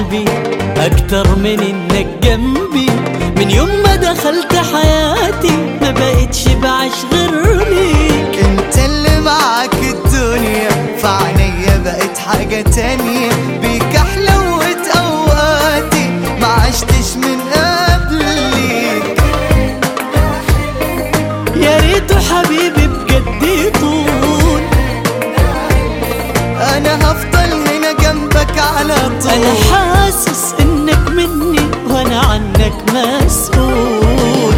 قلبي أكتر من إنك جنبي من يوم ما دخلت حياتي ما بقتش بعيش غير ليك انت اللي معاك الدنيا فعنيا بقت حاجة تانية بيك حلوت اوقاتي ما عشتش من قبلك يا ريته حبيبي بجد يطول انا هفضل هنا جنبك على أنا طول حاسس إنك مني وأنا عنك مسؤول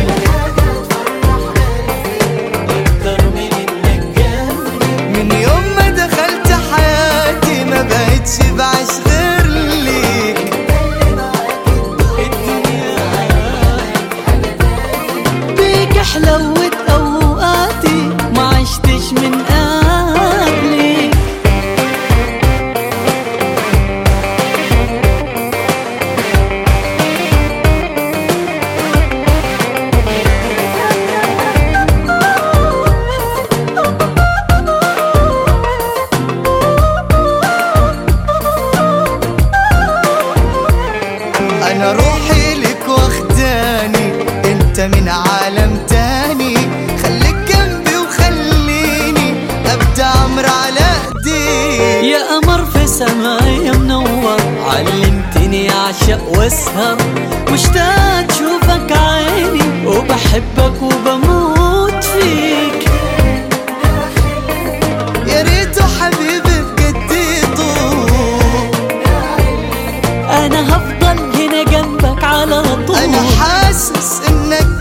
أكتر من إنك جنبي من يوم ما دخلت حياتي ما بقتش بعيش غير ليك بيك حلوت اوقاتي ما عشتش من قبلي انا روحي لك واخداني انت من عالم تاني خليك جنبي وخليني ابدا عمر على ايديك يا قمر في سمايا منور علمتني اعشق واسهر مشتاق اشوفك عيني وبحبك وبموت فيك يا ريته حبيبي بجد يطول انا هفضل هنا جنبك على طول انا حاسس انك